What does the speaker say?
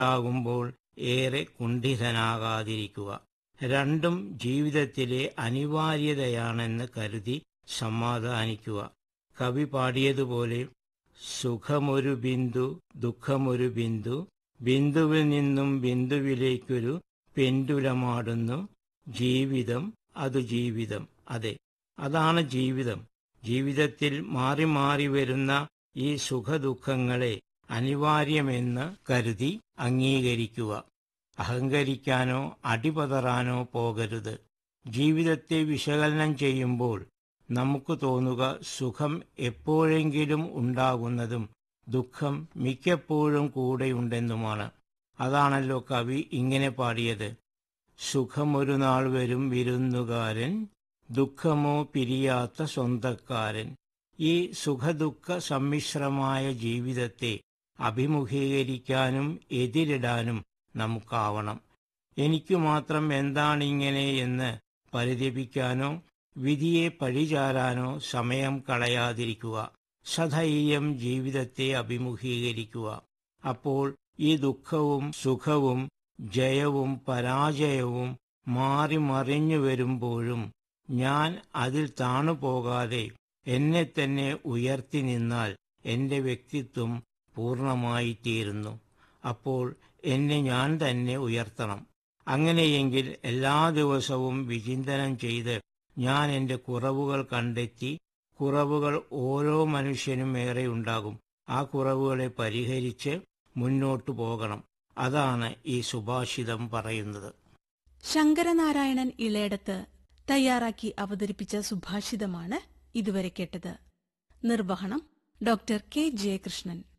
ആകുമ്പോൾ ഏറെ കുണ്ഠിതനാകാതിരിക്കുക രണ്ടും ജീവിതത്തിലെ അനിവാര്യതയാണെന്ന് കരുതി സമാധാനിക്കുക കവി പാടിയതുപോലെ സുഖമൊരു ബിന്ദു ദുഃഖമൊരു ബിന്ദു ബിന്ദുവിൽ നിന്നും ബിന്ദുവിലേക്കൊരു പെൻഡുലമാടുന്നു ജീവിതം അത് ജീവിതം അതെ അതാണ് ജീവിതം ജീവിതത്തിൽ മാറി മാറി വരുന്ന ഈ സുഖദുഃഖങ്ങളെ അനിവാര്യമെന്ന് കരുതി അംഗീകരിക്കുക അഹങ്കരിക്കാനോ അടിപതറാനോ പോകരുത് ജീവിതത്തെ വിശകലനം ചെയ്യുമ്പോൾ നമുക്ക് തോന്നുക സുഖം എപ്പോഴെങ്കിലും ഉണ്ടാകുന്നതും ദുഃഖം മിക്കപ്പോഴും കൂടെയുണ്ടെന്നുമാണ് അതാണല്ലോ കവി ഇങ്ങനെ പാടിയത് സുഖമൊരു നാൾ വരും വിരുന്നുകാരൻ ദുഃഖമോ പിരിയാത്ത സ്വന്തക്കാരൻ ഈ സുഖദുഃഖ സമ്മിശ്രമായ ജീവിതത്തെ അഭിമുഖീകരിക്കാനും എതിരിടാനും നമുക്കാവണം എനിക്കു മാത്രം എന്താണിങ്ങനെ എന്ന് പരിതപിക്കാനോ വിധിയെ പഴിചാരാനോ സമയം കളയാതിരിക്കുക സധൈര്യം ജീവിതത്തെ അഭിമുഖീകരിക്കുക അപ്പോൾ ഈ ദുഃഖവും സുഖവും ജയവും പരാജയവും മാറി മറിഞ്ഞു വരുമ്പോഴും ഞാൻ അതിൽ താണുപോകാതെ എന്നെ തന്നെ ഉയർത്തി നിന്നാൽ എന്റെ വ്യക്തിത്വം പൂർണ്ണമായി തീരുന്നു അപ്പോൾ എന്നെ ഞാൻ തന്നെ ഉയർത്തണം അങ്ങനെയെങ്കിൽ എല്ലാ ദിവസവും വിചിന്തനം ചെയ്ത് ഞാൻ എൻ്റെ കുറവുകൾ കണ്ടെത്തി കുറവുകൾ ഓരോ മനുഷ്യനും ഏറെ ഉണ്ടാകും ആ കുറവുകളെ പരിഹരിച്ച് മുന്നോട്ടു പോകണം അതാണ് ഈ സുഭാഷിതം പറയുന്നത് ശങ്കരനാരായണൻ ഇളയടത്ത് തയ്യാറാക്കി അവതരിപ്പിച്ച സുഭാഷിതമാണ് ഇതുവരെ കേട്ടത് നിർവഹണം ഡോക്ടർ കെ ജയകൃഷ്ണൻ